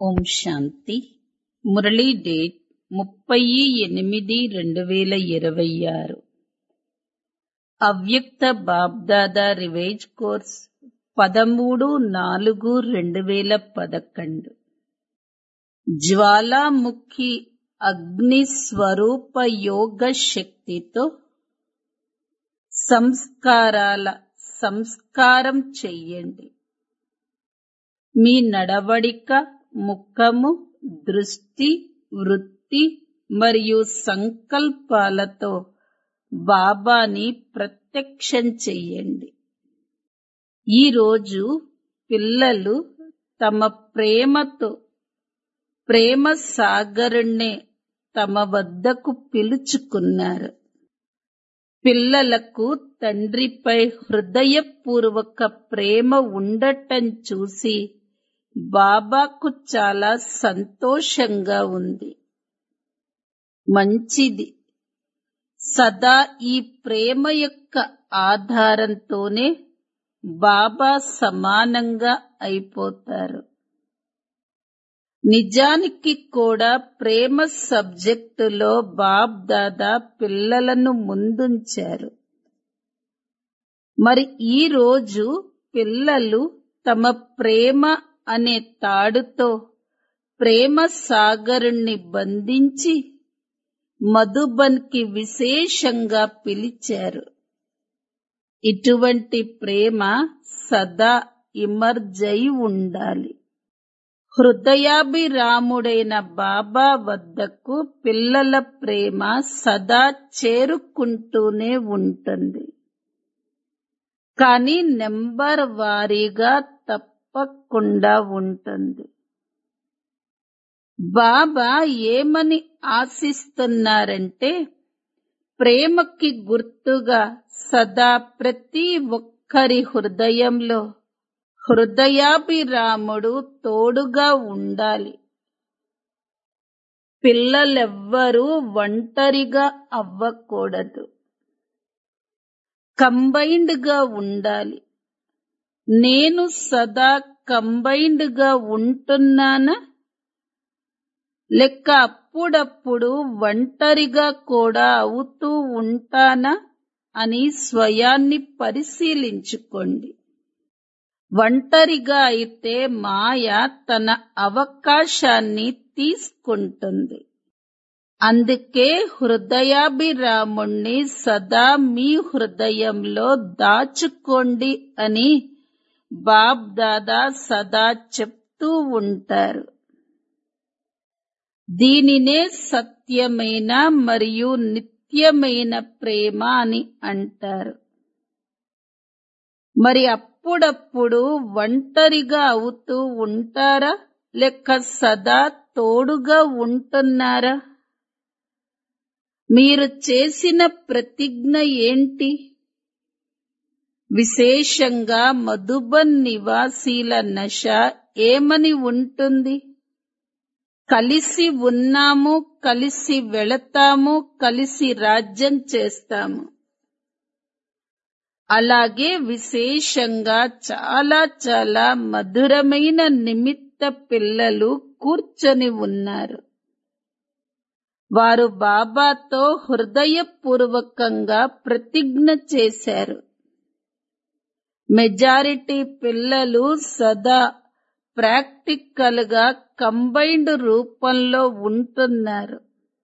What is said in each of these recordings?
ఓం శాంతి Murali date ముప్పై ఎనిమిది రెండు వేల ఇరవై ఆరు అవ్యక్త బాబ్దాదా రివేజ్ కోర్స్ పదమూడు నాలుగు రెండు వేల పదకొండు జ్వాలాముఖి అగ్ని స్వరూప యోగ శక్తితో సంస్కారాల సంస్కారం చెయ్యండి మీ నడవడిక ముఖము దృష్టి వృత్తి మరియు సంకల్పాలతో బాబాని ప్రత్యక్షం చెయ్యండి ఈరోజు పిల్లలు తమ ప్రేమతో ప్రేమ సాగరుణ్ణే తమ వద్దకు పిలుచుకున్నారు పిల్లలకు తండ్రిపై హృదయపూర్వక ప్రేమ ఉండటం చూసి బాబాకు చాలా సంతోషంగా ఉంది మంచిది సదా ఈ ప్రేమ యొక్క ఆధారంతోనే బాబా సమానంగా అయిపోతారు నిజానికి కూడా ప్రేమ సబ్జెక్టులో బాబ్ దాదా పిల్లలను ముందుంచారు మరి ఈ రోజు పిల్లలు తమ ప్రేమ అనే తాడుతో ప్రేమ సాగరుణ్ణి బంధించి మధుబన్కి విశేషంగా పిలిచారు ఇటువంటి ప్రేమ సదా ఇమర్జై ఉండాలి హృదయాభిరాముడైన బాబా వద్దకు పిల్లల ప్రేమ సదా చేరుకుంటూనే ఉంటుంది కానీ నెంబర్ వారీగా తప్పకుండా ఉంటుంది బాబా ఏమని ఆశిస్తున్నారంటే ప్రేమకి గుర్తుగా సదా ప్రతి ఒక్కరి హృదయంలో హృదయాభిరాముడు తోడుగా ఉండాలి పిల్లలెవ్వరూ ఒంటరిగా అవ్వకూడదు కంబైన్డ్ గా ఉండాలి నేను సదా కంబైన్డ్ గా ఉంటున్నానా లెక్క అప్పుడప్పుడు ఒంటరిగా కూడా అవుతూ ఉంటానా అని స్వయాన్ని పరిశీలించుకోండి ఒంటరిగా అయితే మాయ తన అవకాశాన్ని తీసుకుంటుంది అందుకే హృదయాభిరాముణ్ణి సదా మీ హృదయంలో దాచుకోండి అని బాబ్ దాదా సదా చెప్తూ ఉంటారు దీనినే సత్యమైన మరియు నిత్యమైన ప్రేమ అని అంటారు మరి అప్పుడప్పుడు ఒంటరిగా అవుతూ ఉంటారా లేక సదా తోడుగా ఉంటున్నారా మీరు చేసిన ప్రతిజ్ఞ ఏంటి విశేషంగా మధుబన్ నివాసీల నశ ఏమని ఉంటుంది కలిసి ఉన్నాము కలిసి వెళతాము కలిసి రాజ్యం చేస్తాము అలాగే విశేషంగా చాలా చాలా మధురమైన నిమిత్త పిల్లలు కూర్చొని ఉన్నారు వారు బాబాతో హృదయపూర్వకంగా ప్రతిజ్ఞ చేశారు మెజారిటీ పిల్లలు సదా ప్రాక్టికల్ గా కంబైన్డ్ రూపంలో ఉంటున్నారు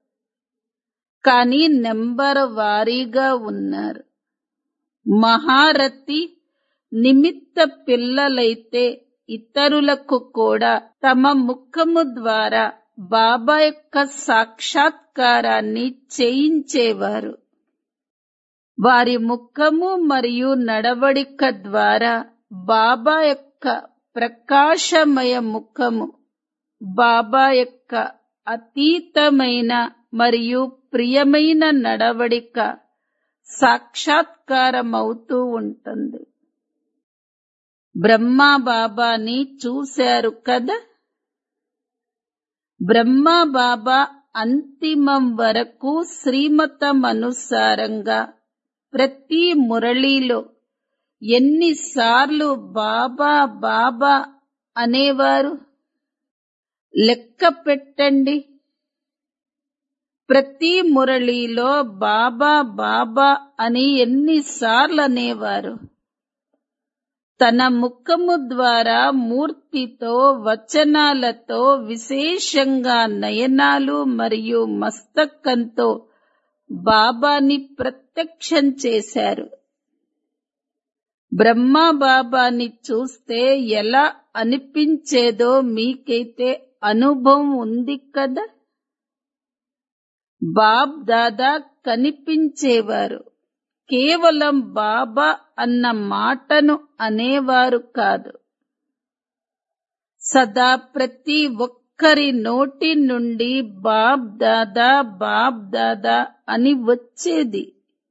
కానీ నెంబర్ వారీగా ఉన్నారు మహారథి నిమిత్త పిల్లలైతే ఇతరులకు కూడా తమ ముఖము ద్వారా బాబా యొక్క సాక్షాత్కారాన్ని చేయించేవారు వారి ముఖము మరియు నడవడిక ద్వారా బాబా యొక్క ప్రకాశమయ ముఖము బాబా యొక్క అతీతమైన మరియు ప్రియమైన నడవడిక సాక్షాత్కారమవుతూ ఉంటుంది బ్రహ్మా బాబాని చూశారు కదా బ్రహ్మా బాబా అంతిమం వరకు శ్రీమతం అనుసారంగా ప్రతి మురళీలో ఎన్నిసార్లు బాబా బాబా అనేవారు లెక్క పెట్టండి ప్రతి మురళిలో బాబా బాబా అని ఎన్నిసార్లు అనేవారు తన ముఖము ద్వారా మూర్తితో వచనాలతో విశేషంగా నయనాలు మరియు మస్తకంతో బాబాని ప్రత్యక్షం చేశారు బ్రహ్మ బాబాని చూస్తే ఎలా అనిపించేదో మీకైతే అనుభవం ఉంది కదా బాబ్ దాదా కనిపించేవారు కేవలం బాబా అన్న మాటను అనేవారు కాదు సదా ప్రతి ఒక్కరి నోటి నుండి బాబ్ దాదా బాబ్ దాదా అని వచ్చేది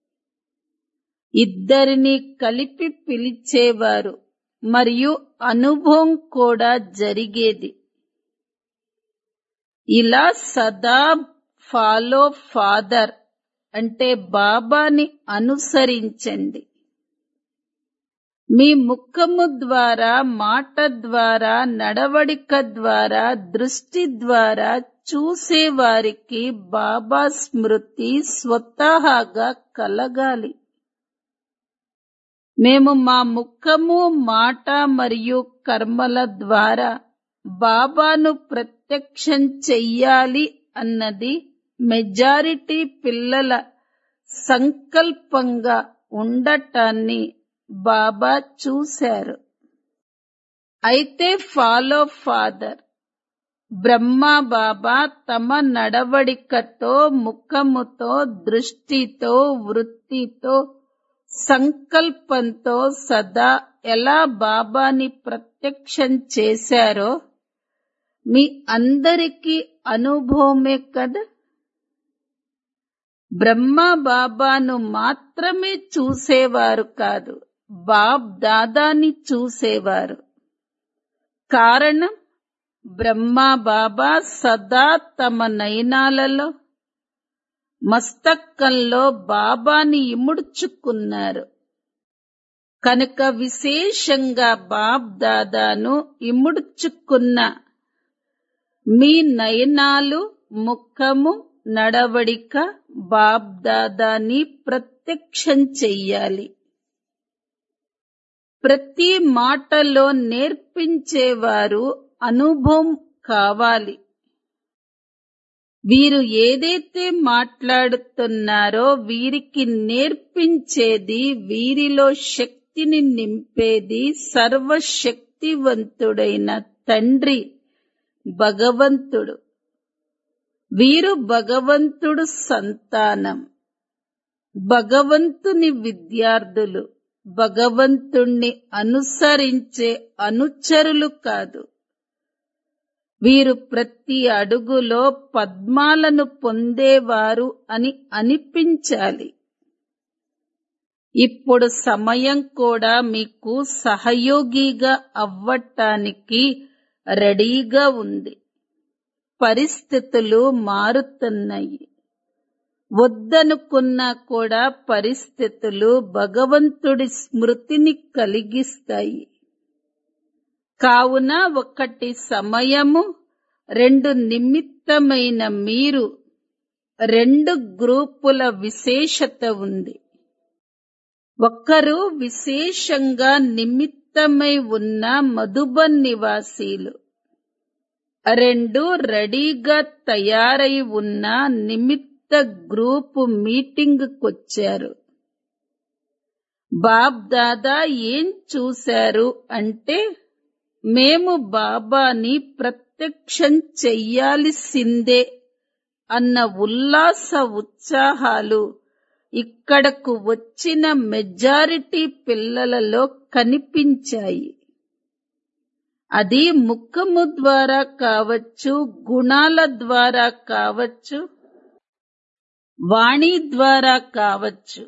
ఇద్దరిని కలిపి పిలిచేవారు మరియు అనుభవం కూడా జరిగేది ఇలా సదా ఫాలో ఫాదర్ అంటే బాబాని అనుసరించండి మీ ముఖము ద్వారా మాట ద్వారా నడవడిక ద్వారా దృష్టి ద్వారా చూసేవారికి బాబా స్మృతి స్వతహాగా కలగాలి మేము మా ముఖము మాట మరియు కర్మల ద్వారా బాబాను ప్రత్యక్షం చెయ్యాలి అన్నది మెజారిటీ పిల్లల సంకల్పంగా ఉండటాన్ని బాబా చూశారు అయితే ఫాలో ఫాదర్ బ్రహ్మ బాబా తమ నడవడికతో ముఖముతో దృష్టితో వృత్తితో సంకల్పంతో సదా ఎలా బాబాని ప్రత్యక్షం చేశారో మీ అందరికీ అనుభవమే కదా బ్రహ్మ బాబాను మాత్రమే చూసేవారు కాదు బాబ్ దాదాని చూసేవారు కారణం బ్రహ్మ బాబా సదా తమ నయనాలలో మస్తకంలో బాబాని ఇముడ్చుకున్నారు కనుక విశేషంగా బాబ్ దాదాను ఇముడ్చుకున్న మీ నయనాలు ముఖము నడవడిక బాబ్ దాదాని ప్రత్యక్షం చెయ్యాలి ప్రతి మాటలో నేర్పించేవారు అనుభవం కావాలి వీరు ఏదైతే మాట్లాడుతున్నారో వీరికి నేర్పించేది వీరిలో శక్తిని నింపేది సర్వశక్తివంతుడైన తండ్రి భగవంతుడు వీరు భగవంతుడు సంతానం భగవంతుని విద్యార్థులు భగవంతుణ్ణి అనుసరించే అనుచరులు కాదు వీరు ప్రతి అడుగులో పద్మాలను పొందేవారు అని అనిపించాలి ఇప్పుడు సమయం కూడా మీకు సహయోగిగా అవ్వటానికి రెడీగా ఉంది పరిస్థితులు మారుతున్నాయి వద్దనుకున్నా కూడా పరిస్థితులు భగవంతుడి స్మృతిని కలిగిస్తాయి కావున ఒకటి సమయము రెండు నిమిత్తమైన మీరు రెండు గ్రూపుల విశేషత ఉంది ఒక్కరు విశేషంగా నిమిత్తమై ఉన్న మధుబన్ నివాసీలు రెండు రెడీగా తయారై ఉన్న నిమిత్త గ్రూపు మీటింగ్కొచ్చారు బాబ్ దాదా ఏం చూశారు అంటే మేము బాబాని ప్రత్యక్షం చెయ్యాల్సిందే అన్న ఉల్లాస ఉత్సాహాలు ఇక్కడకు వచ్చిన మెజారిటీ పిల్లలలో కనిపించాయి అది ముఖము ద్వారా కావచ్చు గుణాల ద్వారా కావచ్చు వాణి ద్వారా కావచ్చు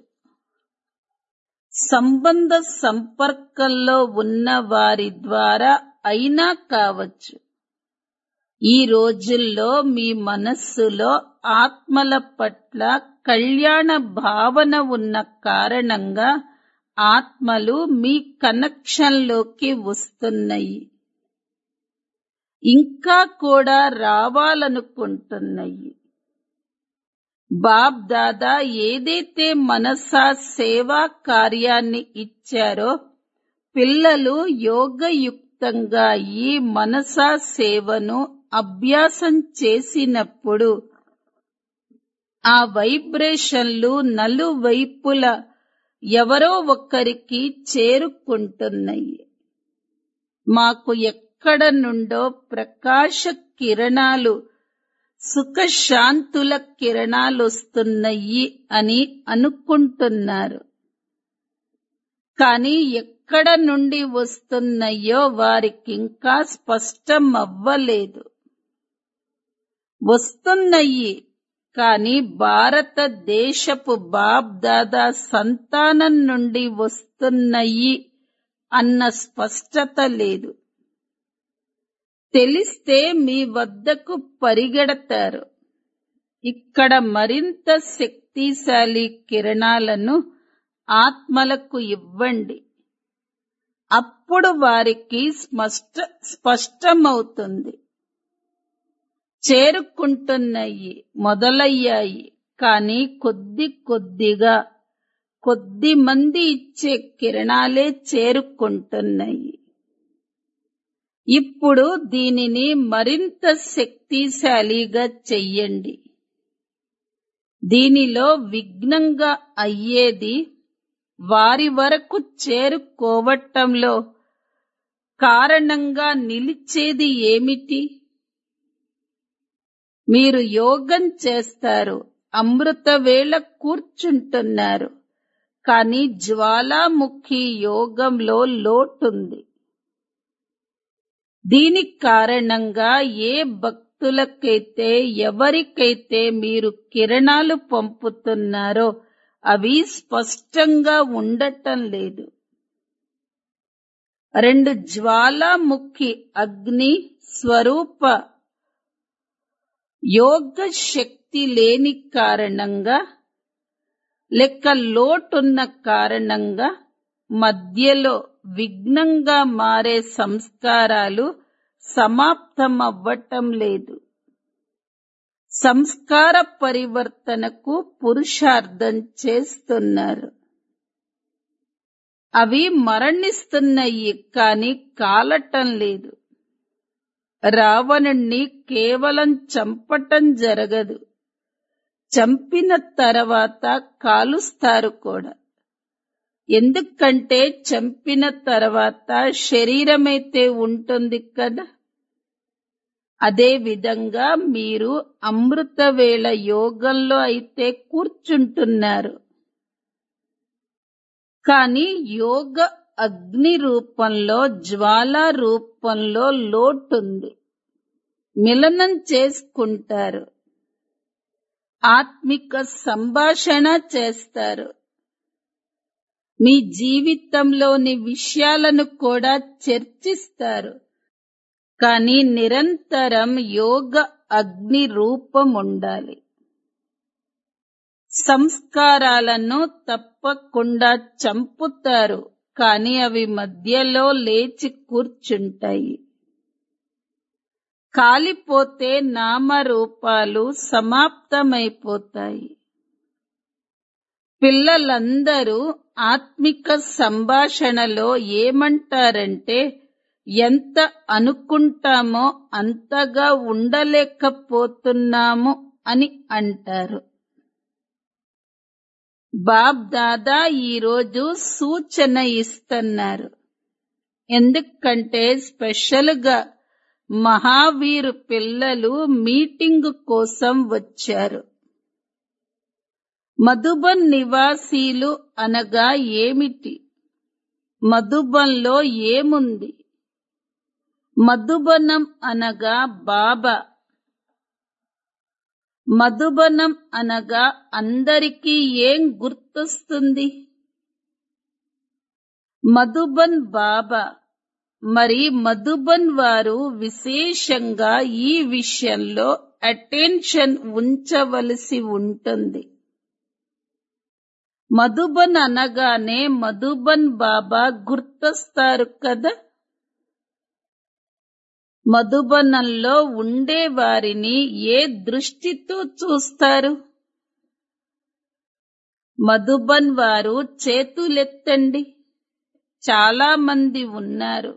సంబంధ సంపర్కంలో ఉన్న వారి ద్వారా అయినా కావచ్చు ఈ రోజుల్లో మీ మనస్సులో ఆత్మల పట్ల కళ్యాణ భావన ఉన్న కారణంగా ఆత్మలు మీ కనెక్షన్లోకి వస్తున్నాయి ఇంకా కూడా రావాలనుకుంటున్నాయి బాబ్ దాదా ఏదైతే మనసా సేవా కార్యాన్ని ఇచ్చారో పిల్లలు యోగయుక్తంగా ఈ మనసా సేవను అభ్యాసం చేసినప్పుడు ఆ వైబ్రేషన్లు నలువైపుల ఎవరో ఒక్కరికి చేరుకుంటున్నాయి మాకు ఎక్కడ నుండో ప్రకాశ కిరణాలు సుఖశాంతుల కిరణాలొస్తున్నాయి అని అనుకుంటున్నారు కానీ ఎక్కడ నుండి వస్తున్నాయో వారికింకా స్పష్టం అవ్వలేదు వస్తున్నాయి కానీ భారతదేశపు బాబ్ దాదా సంతానం నుండి వస్తున్నాయి అన్న స్పష్టత లేదు తెలిస్తే మీ వద్దకు పరిగెడతారు ఇక్కడ మరింత శక్తిశాలి కిరణాలను ఆత్మలకు ఇవ్వండి అప్పుడు వారికి స్పష్ట స్పష్టమవుతుంది చేరుకుంటున్నాయి మొదలయ్యాయి కానీ కొద్ది కొద్దిగా కొద్ది మంది ఇచ్చే కిరణాలే చేరుకుంటున్నాయి ఇప్పుడు దీనిని మరింత శక్తిశాలిగా చెయ్యండి దీనిలో విఘ్నంగా అయ్యేది వారి వరకు చేరుకోవటంలో కారణంగా నిలిచేది ఏమిటి మీరు యోగం చేస్తారు అమృత వేళ కూర్చుంటున్నారు కానీ జ్వాలాముఖి యోగంలో లోటుంది దీని కారణంగా ఏ భక్తులకైతే ఎవరికైతే మీరు కిరణాలు పంపుతున్నారో అవి స్పష్టంగా ఉండటం లేదు రెండు జ్వాలాముఖి అగ్ని స్వరూప యోగ శక్తి లేని కారణంగా లెక్క లోటున్న కారణంగా మధ్యలో విఘ్నంగా మారే సంస్కారాలు సమాప్తమవ్వటం లేదు సంస్కార పరివర్తనకు పురుషార్థం చేస్తున్నారు అవి మరణిస్తున్నాయి కాని కాలటం లేదు రావణుణ్ణి కేవలం చంపటం జరగదు చంపిన తర్వాత కాలుస్తారు కూడా ఎందుకంటే చంపిన తర్వాత శరీరమైతే ఉంటుంది కదా అదే విధంగా మీరు అమృతవేళ యోగంలో అయితే కూర్చుంటున్నారు కానీ యోగ అగ్ని రూపంలో జ్వాల రూపంలో లోటుంది మిలనం చేసుకుంటారు ఆత్మిక సంభాషణ చేస్తారు మీ జీవితంలోని విషయాలను కూడా చర్చిస్తారు కానీ నిరంతరం యోగ అగ్ని రూపం ఉండాలి సంస్కారాలను తప్పకుండా చంపుతారు కానీ అవి మధ్యలో లేచి కూర్చుంటాయి కాలిపోతే నామరూపాలు సమాప్తమైపోతాయి పిల్లలందరూ ఆత్మిక సంభాషణలో ఏమంటారంటే ఎంత అనుకుంటామో అంతగా ఉండలేకపోతున్నాము అని అంటారు బాబ్ దాదా ఈరోజు సూచన ఇస్తున్నారు ఎందుకంటే స్పెషల్ గా మహావీరు పిల్లలు మీటింగ్ కోసం వచ్చారు మధుబన్ నివాసీలు అనగా ఏమిటి మధుబన్లో ఏముంది మధుబనం అనగా బాబా మధుబనం అనగా అందరికీ ఏం గుర్తొస్తుంది మధుబన్ బాబా మరి మధుబన్ వారు విశేషంగా ఈ విషయంలో అటెన్షన్ ఉంచవలసి ఉంటుంది మధుబన్ అనగానే మధుబన్ బాబా గుర్తొస్తారు కదా మధుబనంలో ఉండే వారిని ఏ దృష్టితో చూస్తారు మధుబన్ వారు చేతులెత్తండి చాలా మంది ఉన్నారు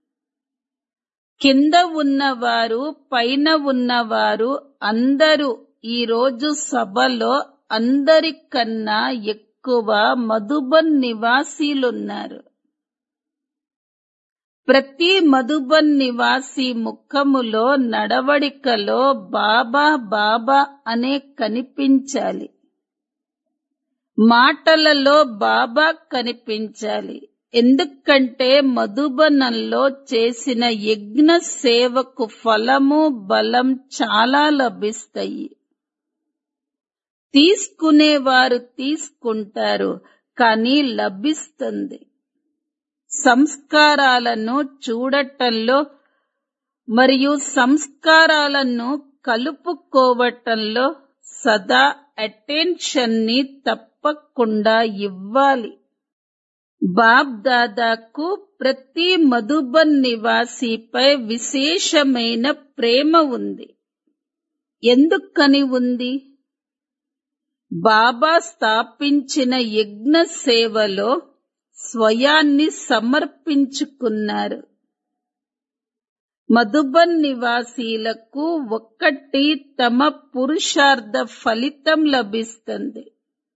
కింద ఉన్నవారు పైన ఉన్నవారు అందరూ ఈరోజు సభలో అందరికన్నా ఎక్కువ మధుబన్ నివాసీలున్నారు ప్రతి మధుబన్ నివాసి ముఖములో నడవడికలో బాబా బాబా అనే కనిపించాలి మాటలలో బాబా కనిపించాలి ఎందుకంటే మధుబనంలో చేసిన యజ్ఞ సేవకు ఫలము బలం చాలా లభిస్తాయి తీసుకునేవారు తీసుకుంటారు కానీ లభిస్తుంది సంస్కారాలను చూడటంలో మరియు సంస్కారాలను కలుపుకోవటంలో సదా అటెన్షన్ ని తప్పకుండా ఇవ్వాలి బాబ్ దాదాకు ప్రతి మధుబన్ నివాసిపై విశేషమైన ప్రేమ ఉంది ఎందుకని ఉంది బాబా స్థాపించిన యజ్ఞ సేవలో స్వయాన్ని సమర్పించుకున్నారు మధుబన్ నివాసీలకు ఒక్కటి తమ పురుషార్థ ఫలితం లభిస్తుంది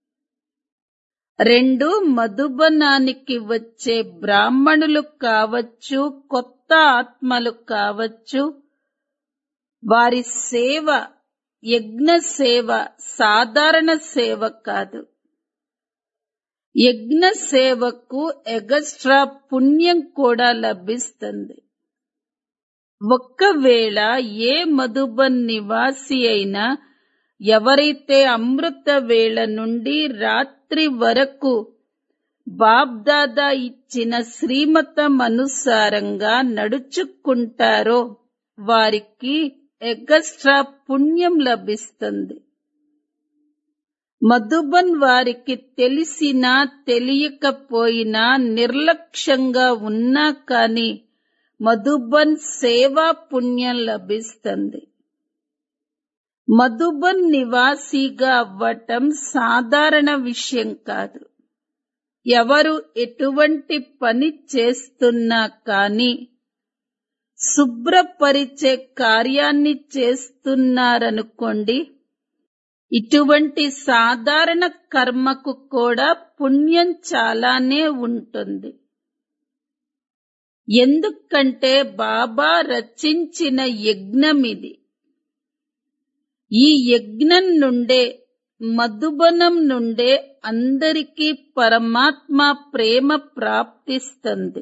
రెండు మధుబనానికి వచ్చే బ్రాహ్మణులు కావచ్చు కొత్త ఆత్మలు కావచ్చు వారి సేవ యజ్ఞ సేవ సాధారణ సేవ కాదు యజ్ఞ సేవకు ఎగస్ట్రా పుణ్యం కూడా లభిస్తుంది ఒక్కవేళ ఏ మధుబన్ నివాసి అయినా ఎవరైతే అమృత వేళ నుండి రాత్రి వరకు బాబ్దాదా ఇచ్చిన శ్రీమతం అనుసారంగా నడుచుకుంటారో వారికి ఎగస్ట్రా పుణ్యం లభిస్తుంది మధుబన్ వారికి తెలిసినా తెలియకపోయినా నిర్లక్ష్యంగా ఉన్నా కాని మధుబన్ సేవా పుణ్యం లభిస్తుంది మధుబన్ నివాసిగా అవ్వటం సాధారణ విషయం కాదు ఎవరు ఎటువంటి పని చేస్తున్నా కాని శుభ్రపరిచే కార్యాన్ని చేస్తున్నారనుకోండి ఇటువంటి సాధారణ కర్మకు కూడా పుణ్యం చాలానే ఉంటుంది ఎందుకంటే బాబా రచించిన యజ్ఞం ఇది ఈ యజ్ఞం నుండే మధుబనం నుండే అందరికీ పరమాత్మ ప్రేమ ప్రాప్తిస్తుంది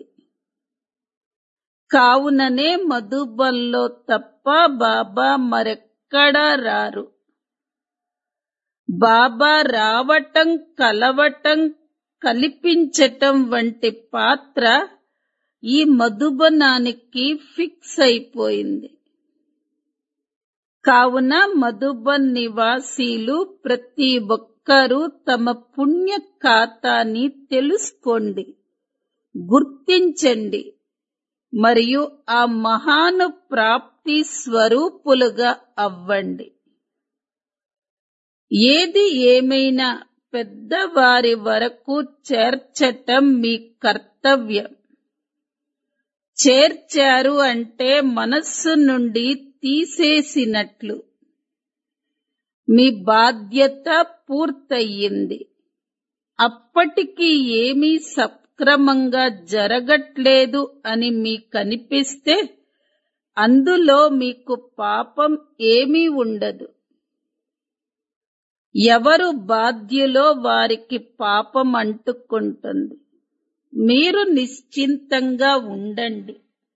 కావుననే మధుబన్లో తప్ప బాబా మరెక్కడా రారు బాబా రావటం కలవటం కల్పించటం వంటి పాత్ర ఈ మధుబనానికి ఫిక్స్ అయిపోయింది కావున మధుబన్ నివాసీలు ప్రతి ఒక్కరూ తమ పుణ్య ఖాతాని తెలుసుకోండి గుర్తించండి మరియు ఆ మహాను ప్రాప్తి స్వరూపులుగా అవ్వండి ఏది ఏమైనా పెద్దవారి వరకు చేర్చటం మీ కర్తవ్యం చేర్చారు అంటే మనస్సు నుండి తీసేసినట్లు మీ బాధ్యత పూర్తయింది అప్పటికి ఏమీ సక్రమంగా జరగట్లేదు అని మీకనిపిస్తే అందులో మీకు పాపం ఏమీ ఉండదు ఎవరు బాధ్యులో వారికి పాపం అంటుకుంటుంది మీరు నిశ్చింతంగా ఉండండి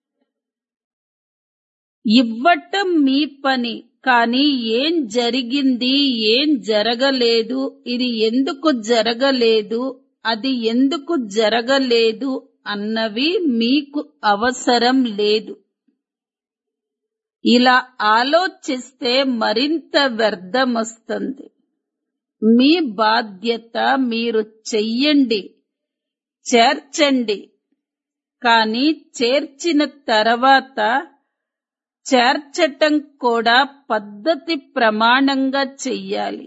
ఇవ్వటం మీ పని కానీ ఏం జరిగింది ఏం జరగలేదు ఇది ఎందుకు జరగలేదు అది ఎందుకు జరగలేదు అన్నవి మీకు అవసరం లేదు ఇలా ఆలోచిస్తే మరింత వ్యర్థమొస్తుంది మీ బాధ్యత మీరు చెయ్యండి చేర్చండి కానీ చేర్చిన తర్వాత చేర్చటం కూడా పద్ధతి ప్రమాణంగా చెయ్యాలి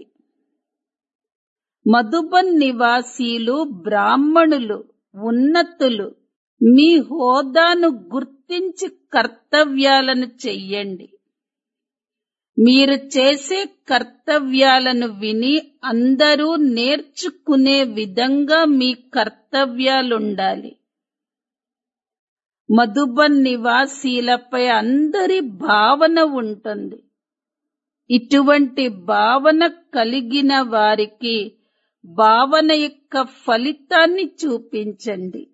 మధుబన్ నివాసీలు బ్రాహ్మణులు ఉన్నతులు మీ హోదాను గుర్తించి కర్తవ్యాలను చెయ్యండి మీరు చేసే కర్తవ్యాలను విని అందరూ నేర్చుకునే విధంగా మీ కర్తవ్యాలుండాలి మధుబన్ నివాసీలపై అందరి భావన ఉంటుంది ఇటువంటి భావన కలిగిన వారికి భావన యొక్క ఫలితాన్ని చూపించండి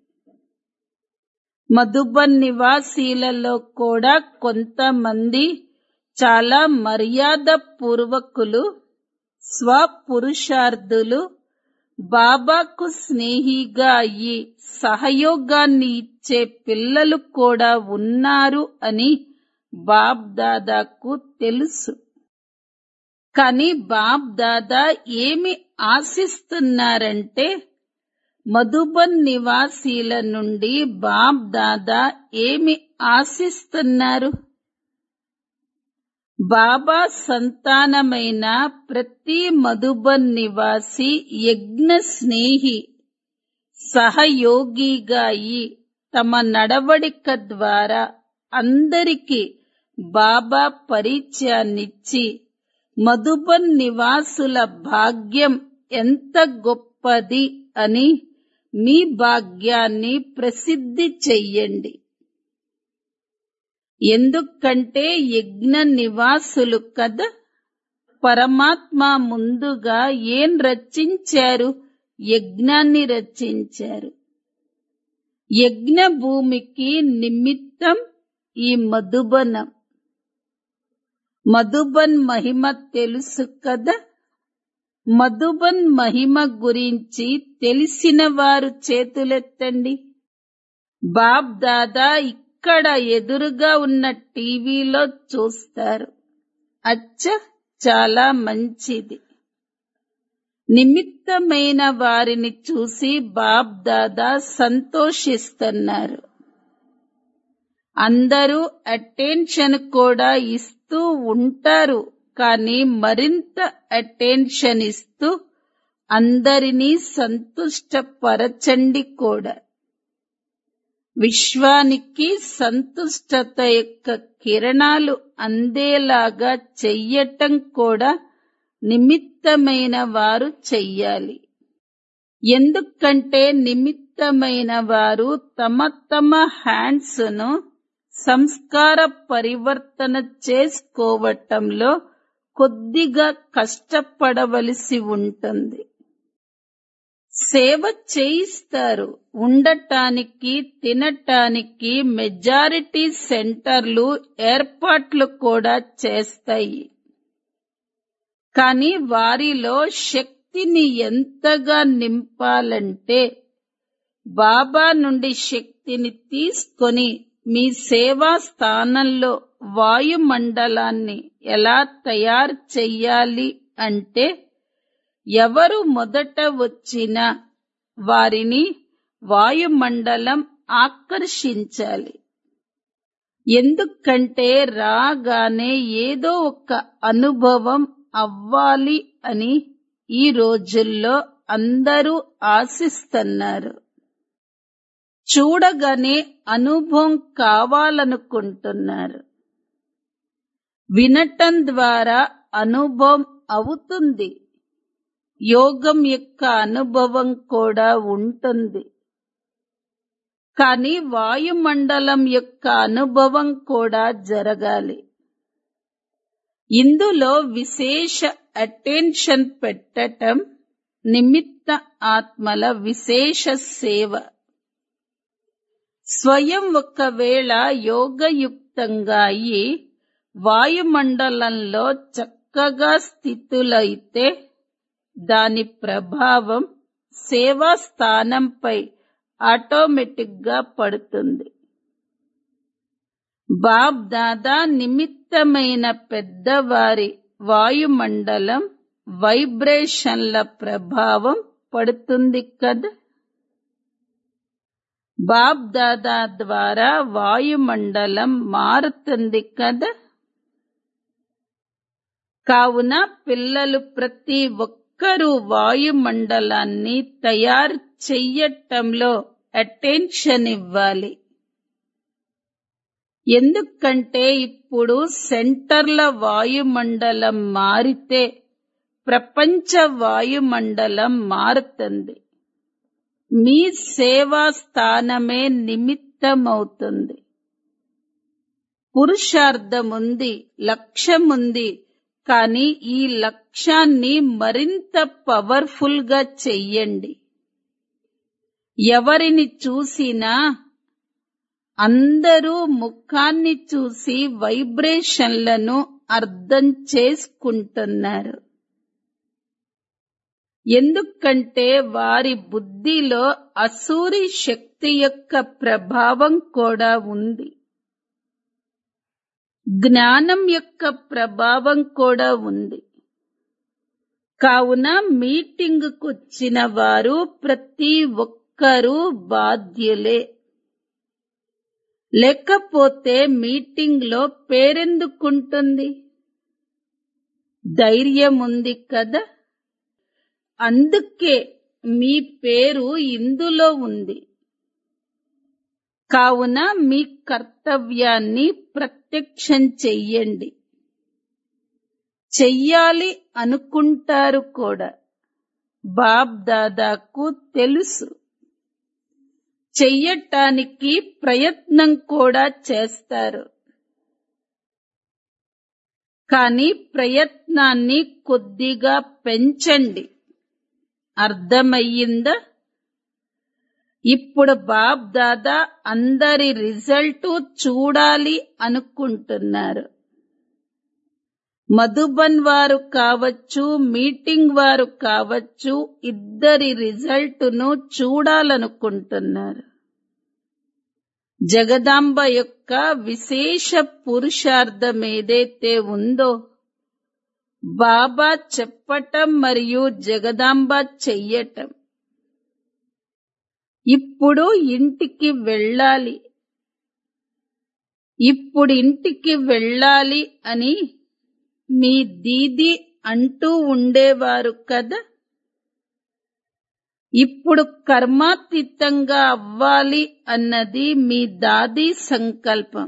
మధుబన్ నివాసీలలో కూడా కొంతమంది చాలా మర్యాద పూర్వకులు స్వపురుషార్థులు బాబాకు స్నేహిగా అయ్యి సహయోగాన్ని ఇచ్చే పిల్లలు కూడా ఉన్నారు అని బాబ్ దాదాకు తెలుసు కానీ బాబ్ దాదా ఏమి ఆశిస్తున్నారంటే మధుబన్ నివాసీల నుండి బాబ్ దాదా ఏమి ఆశిస్తున్నారు బాబా సంతానమైన ప్రతి మధుబన్ నివాసి యజ్ఞ స్నేహి సహయోగిగా అయి తమ నడవడిక ద్వారా అందరికీ బాబా పరిచయాన్నిచ్చి మధుబన్ నివాసుల భాగ్యం ఎంత గొప్పది అని మీ భాగ్యాన్ని ప్రసిద్ధి చెయ్యండి ఎందుకంటే యజ్ఞ నివాసులు కదా పరమాత్మ ముందుగా ఏం రచించారు యజ్ఞాన్ని రచించారు యజ్ఞ భూమికి నిమిత్తం ఈ మధుబనం మధుబన్ మహిమ తెలుసు కదా మధుబన్ మహిమ గురించి తెలిసిన వారు చేతులెత్తండి బాబ్ దాదా ఇక్కడ ఎదురుగా ఉన్న టీవీలో చూస్తారు అచ్చ చాలా మంచిది నిమిత్తమైన వారిని చూసి బాబ్ దాదా సంతోషిస్తున్నారు అందరూ అటెన్షన్ కూడా ఇస్తూ ఉంటారు కానీ మరింత అటెన్షన్ ఇస్తూ అందరినీ సంతుష్టపరచండి కూడా విశ్వానికి సంతుష్టత యొక్క కిరణాలు అందేలాగా చెయ్యటం కూడా నిమిత్తమైన వారు చెయ్యాలి ఎందుకంటే నిమిత్తమైన వారు తమ తమ హ్యాండ్స్ ను సంస్కార పరివర్తన చేసుకోవటంలో కొద్దిగా కష్టపడవలసి ఉంటుంది సేవ చేయిస్తారు ఉండటానికి తినటానికి మెజారిటీ సెంటర్లు ఏర్పాట్లు కూడా చేస్తాయి కానీ వారిలో శక్తిని ఎంతగా నింపాలంటే బాబా నుండి శక్తిని తీసుకొని మీ సేవా స్థానంలో వాయుమండలాన్ని ఎలా తయారు చెయ్యాలి అంటే ఎవరు మొదట వచ్చినా వారిని వాయుమండలం ఆకర్షించాలి ఎందుకంటే రాగానే ఏదో ఒక అనుభవం అవ్వాలి అని ఈ రోజుల్లో అందరూ ఆశిస్తున్నారు చూడగానే అనుభవం కావాలనుకుంటున్నారు వినటం ద్వారా అనుభవం అవుతుంది యోగం యొక్క అనుభవం కూడా ఉంటుంది కానీ వాయుమండలం యొక్క అనుభవం కూడా జరగాలి ఇందులో విశేష అటెన్షన్ పెట్టటం నిమిత్త ఆత్మల విశేష సేవ స్వయం ఒకవేళ యోగయుక్తంగా అయి వాయుమండలంలో చక్కగా స్థితులైతే దాని ప్రభావం సేవా స్థానంపై ఆటోమేటిక్ గా పడుతుంది బాబ్ దాదా నిమిత్తమైన పెద్దవారి వాయుమండలం వైబ్రేషన్ల ప్రభావం పడుతుంది కదా బాబ్ దాదా ద్వారా వాయుమండలం మారుతుంది కదా కావున పిల్లలు ప్రతి ఒక్కరూ వాయుమండలాన్ని తయారు చెయ్యటంలో అటెన్షన్ ఇవ్వాలి ఎందుకంటే ఇప్పుడు సెంటర్ల వాయుమండలం మారితే ప్రపంచ వాయుమండలం మారుతుంది మీ సేవా స్థానమే నిమిత్తమవుతుంది పురుషార్థముంది లక్ష్యముంది కానీ ఈ లక్ష్యాన్ని మరింత పవర్ఫుల్ గా చెయ్యండి ఎవరిని చూసినా అందరూ ముఖాన్ని చూసి వైబ్రేషన్లను అర్థం చేసుకుంటున్నారు ఎందుకంటే వారి బుద్ధిలో అసూరి శక్తి యొక్క ప్రభావం కూడా ఉంది జ్ఞానం యొక్క ప్రభావం కూడా ఉంది కావున మీటింగుకు వచ్చిన వారు ప్రతి ఒక్కరూ బాధ్యులే లేకపోతే మీటింగ్ లో పేరెందుకుంటుంది ధైర్యం ఉంది కదా అందుకే మీ పేరు ఇందులో ఉంది కావున మీ కర్తవ్యాన్ని ప్రత్యక్షం చెయ్యండి చెయ్యాలి అనుకుంటారు కూడా బాబ్ దాదాకు తెలుసు చెయ్యటానికి ప్రయత్నం కూడా చేస్తారు కానీ ప్రయత్నాన్ని కొద్దిగా పెంచండి అర్థమయ్యిందా ఇప్పుడు బాబ్ దాదా అందరి రిజల్ట్ చూడాలి అనుకుంటున్నారు మధుబన్ వారు కావచ్చు మీటింగ్ వారు కావచ్చు ఇద్దరి రిజల్ట్ ను చూడాలనుకుంటున్నారు జగదాంబ యొక్క విశేష పురుషార్థం ఏదైతే ఉందో బాబా చెప్పటం మరియు జగదాంబ చెయ్యటం ఇప్పుడు ఇంటికి వెళ్ళాలి ఇప్పుడు ఇంటికి వెళ్ళాలి అని మీ దీది అంటూ ఉండేవారు కదా ఇప్పుడు కర్మాతీతంగా అవ్వాలి అన్నది మీ దాది సంకల్పం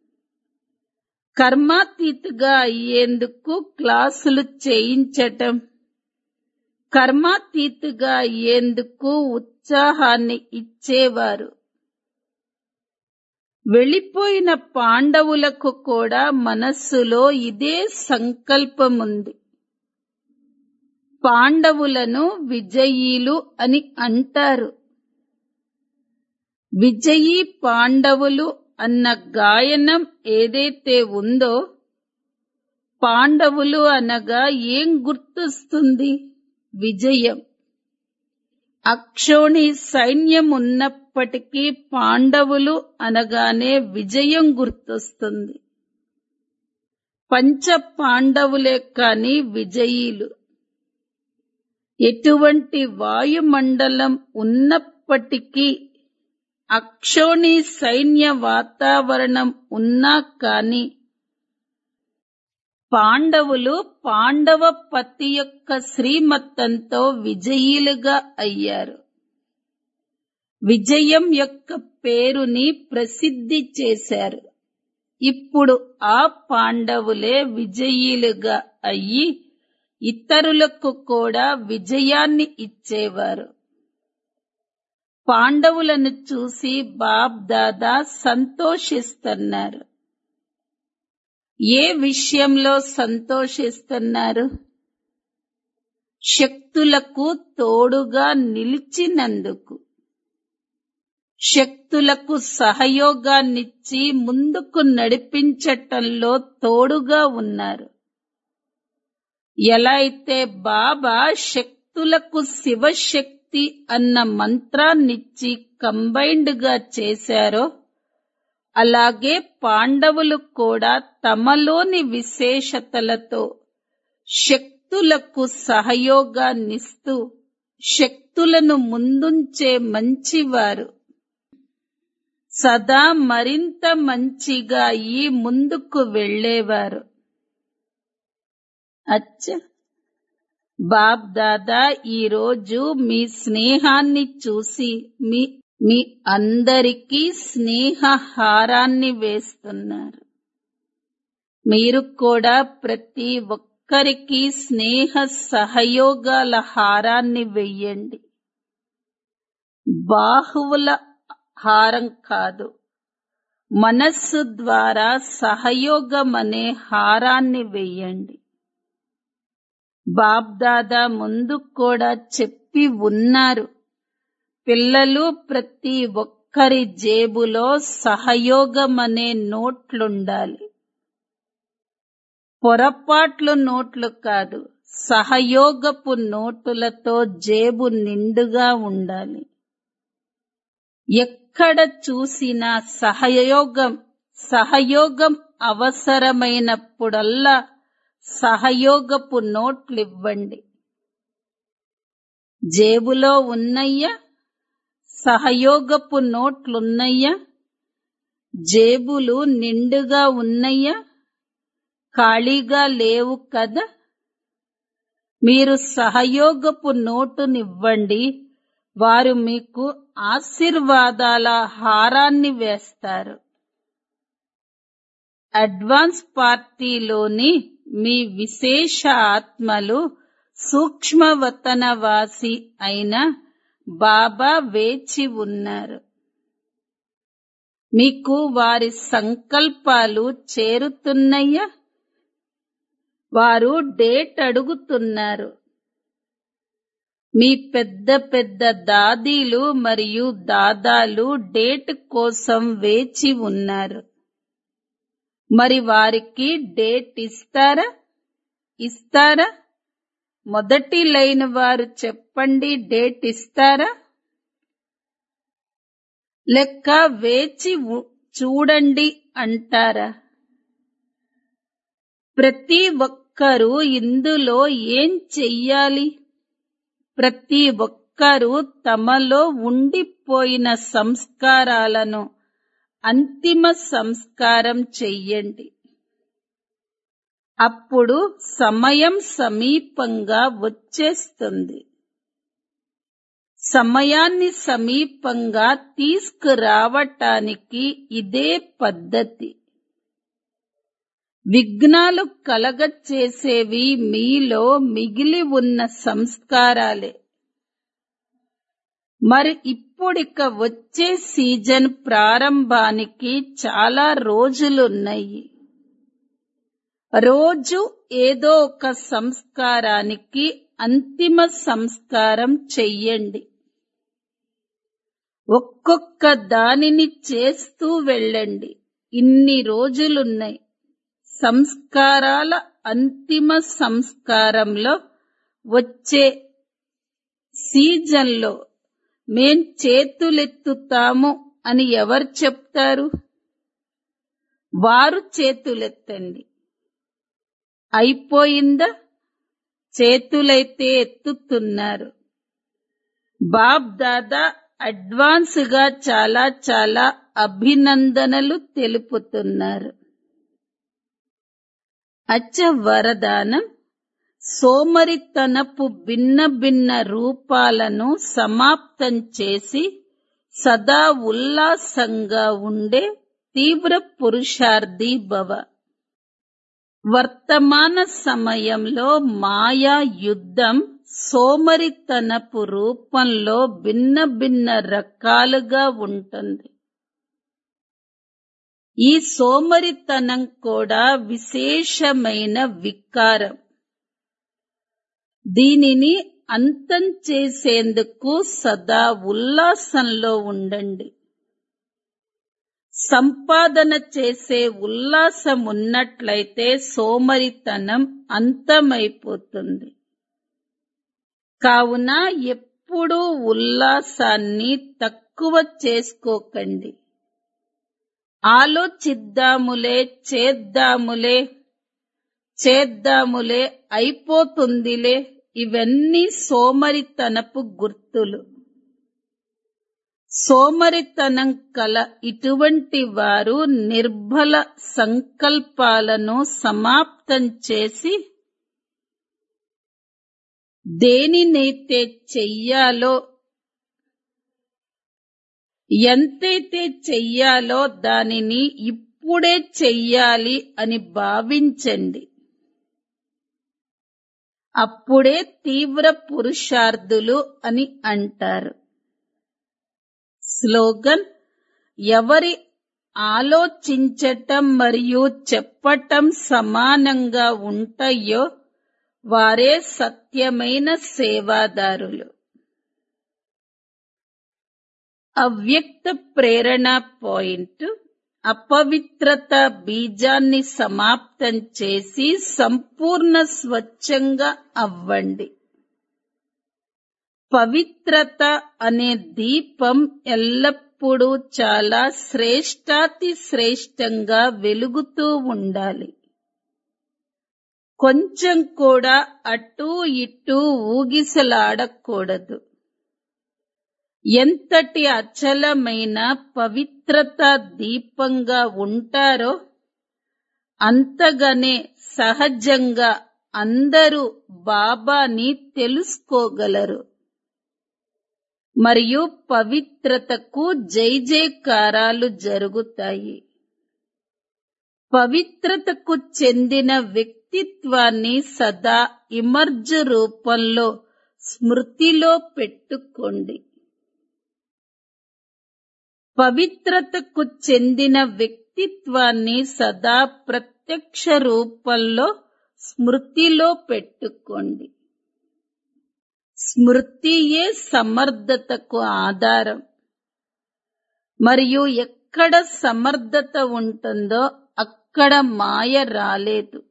కర్మాతీతగా అయ్యేందుకు క్లాసులు చేయించటం కర్మాతీతుగా అయ్యేందుకు ఉత్సాహాన్ని ఇచ్చేవారు వెళ్ళిపోయిన పాండవులకు కూడా మనస్సులో ఇదే సంకల్పముంది పాండవులను విజయీలు అని అంటారు విజయీ పాండవులు అన్న గాయనం ఏదైతే ఉందో పాండవులు అనగా ఏం గుర్తొస్తుంది విజయం అక్షోణి సైన్యం ఉన్నప్పటికీ పాండవులు అనగానే విజయం గుర్తొస్తుంది పంచ పాండవులే కాని విజయీలు ఎటువంటి వాయుమండలం ఉన్నప్పటికీ అక్షోణి సైన్య వాతావరణం ఉన్నా కాని పాండవులు పాండవ పతి యొక్క శ్రీమతంతో విజయీలుగా అయ్యారు విజయం యొక్క పేరుని ప్రసిద్ధి చేశారు ఇప్పుడు ఆ పాండవులే విజయీలుగా అయ్యి ఇతరులకు కూడా విజయాన్ని ఇచ్చేవారు పాండవులను చూసి బాబ్ దాదా సంతోషిస్తున్నారు ఏ విషయంలో సంతోషిస్తున్నారు శక్తులకు తోడుగా నిలిచినందుకు శక్తులకు సహయోగాన్నిచ్చి ముందుకు నడిపించటంలో తోడుగా ఉన్నారు ఎలా అయితే బాబా శక్తులకు శివశక్తి అన్న మంత్రాన్నిచ్చి కంబైన్డ్ గా చేశారో అలాగే పాండవులు కూడా తమలోని విశేషతలతో శక్తులకు సహయోగాన్నిస్తూ శక్తులను ముందుంచే మంచివారు సదా మరింత మంచిగా ఈ ముందుకు వెళ్ళేవారు అచ్చ బాబ్ దాదా ఈరోజు మీ స్నేహాన్ని చూసి మీ మీ అందరికీ స్నేహహారాన్ని వేస్తున్నారు మీరు కూడా ప్రతి ఒక్కరికి స్నేహ సహయోగాల హారాన్ని వెయ్యండి బాహువుల హారం కాదు మనస్సు ద్వారా సహయోగం అనే హారాన్ని వెయ్యండి బాబ్దాదా ముందు కూడా చెప్పి ఉన్నారు పిల్లలు ప్రతి ఒక్కరి జేబులో సహయోగం అనే నోట్లుండాలి పొరపాట్లు నోట్లు కాదు సహయోగపు నోటులతో జేబు నిండుగా ఉండాలి ఎక్కడ చూసినా సహయోగం సహయోగం అవసరమైనప్పుడల్లా సహయోగపు నోట్లివ్వండి జేబులో ఉన్నయ్యా సహయోగపు నోట్లున్నయ్యా జేబులు నిండుగా ఉన్నయ్యా ఖాళీగా లేవు కదా మీరు సహయోగపు నోటునివ్వండి వారు మీకు ఆశీర్వాదాల హారాన్ని వేస్తారు అడ్వాన్స్ పార్టీలోని మీ విశేష ఆత్మలు సూక్ష్మవతనవాసి అయిన బాబా వేచి ఉన్నారు మీకు వారి సంకల్పాలు చేరుతున్నయ్యా వారు డేట్ అడుగుతున్నారు మీ పెద్ద పెద్ద దాదీలు మరియు దాదాలు డేట్ కోసం వేచి ఉన్నారు మరి వారికి డేట్ ఇస్తారా ఇస్తారా మొదటి లైన్ వారు చెప్పండి డేట్ ఇస్తారా లెక్క వేచి ఉ- చూడండి అంటారా ప్రతి ఒక్కరూ ఇందులో ఏం చెయ్యాలి ప్రతి ఒక్కరూ తమలో ఉండిపోయిన సంస్కారాలను అంతిమ సంస్కారం చెయ్యండి అప్పుడు సమయం సమీపంగా వచ్చేస్తుంది సమయాన్ని సమీపంగా తీసుకురావటానికి ఇదే పద్ధతి విఘ్నాలు కలగచేసేవి మీలో మిగిలి ఉన్న సంస్కారాలే మరి ఇప్పుడిక వచ్చే సీజన్ ప్రారంభానికి చాలా రోజులున్నాయి రోజు ఏదో ఒక సంస్కారానికి అంతిమ సంస్కారం చెయ్యండి ఒక్కొక్క దానిని చేస్తూ వెళ్ళండి ఇన్ని రోజులున్నాయి సంస్కారాల అంతిమ సంస్కారంలో వచ్చే సీజన్లో మేం చేతులెత్తుతాము అని ఎవరు చెప్తారు వారు చేతులెత్తండి అయిపోయిందా చేతులైతే ఎత్తుతున్నారు బాబ్ దాదా అడ్వాన్స్ గా చాలా చాలా అభినందనలు తెలుపుతున్నారు అచ్చ వరదానం సోమరితనపు భిన్న భిన్న రూపాలను సమాప్తం చేసి సదా ఉల్లాసంగా ఉండే తీవ్ర పురుషార్థి భవ వర్తమాన సమయంలో మాయా యుద్ధం సోమరితనపు రూపంలో భిన్న భిన్న రకాలుగా ఉంటుంది ఈ సోమరితనం కూడా విశేషమైన వికారం దీనిని అంతం చేసేందుకు సదా ఉల్లాసంలో ఉండండి సంపాదన చేసే ఉల్లాసం ఉన్నట్లయితే సోమరితనం అంతమైపోతుంది కావున ఎప్పుడూ ఉల్లాసాన్ని తక్కువ చేసుకోకండి ఆలోచిద్దాములే చేద్దాములే చేద్దాములే అయిపోతుందిలే ఇవన్నీ సోమరితనపు గుర్తులు సోమరితనం కల ఇటువంటి వారు నిర్బల సంకల్పాలను సమాప్తం చేసి దేనినైతే చెయ్యాలో ఎంతైతే చెయ్యాలో దానిని ఇప్పుడే చెయ్యాలి అని భావించండి అప్పుడే తీవ్ర పురుషార్థులు అని అంటారు స్లోగన్ ఎవరి ఆలోచించటం మరియు చెప్పటం సమానంగా ఉంటాయో వారే సత్యమైన సేవాదారులు అవ్యక్త ప్రేరణ పాయింట్ అపవిత్రత బీజాన్ని సమాప్తం చేసి సంపూర్ణ స్వచ్ఛంగా అవ్వండి పవిత్రత అనే దీపం ఎల్లప్పుడూ చాలా శ్రేష్టాతి శ్రేష్టంగా వెలుగుతూ ఉండాలి కొంచెం కూడా అటూ ఇటూ ఊగిసలాడకూడదు ఎంతటి అచలమైన పవిత్రత దీపంగా ఉంటారో అంతగానే సహజంగా అందరూ బాబాని తెలుసుకోగలరు మరియు పవిత్రతకు జై జయకారాలు జరుగుతాయి పవిత్రతకు చెందిన వ్యక్తిత్వాన్ని సదా ఇమర్జ్ రూపంలో స్మృతిలో పెట్టుకోండి పవిత్రతకు చెందిన వ్యక్తిత్వాన్ని సదా ప్రత్యక్ష రూపంలో స్మృతిలో పెట్టుకోండి స్మృతియే సమర్థతకు ఆధారం మరియు ఎక్కడ సమర్థత ఉంటుందో అక్కడ మాయ రాలేదు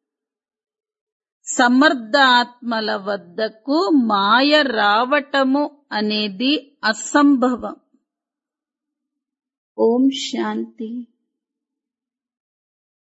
సమర్థ ఆత్మల వద్దకు మాయ రావటము అనేది అసంభవం ఓం శాంతి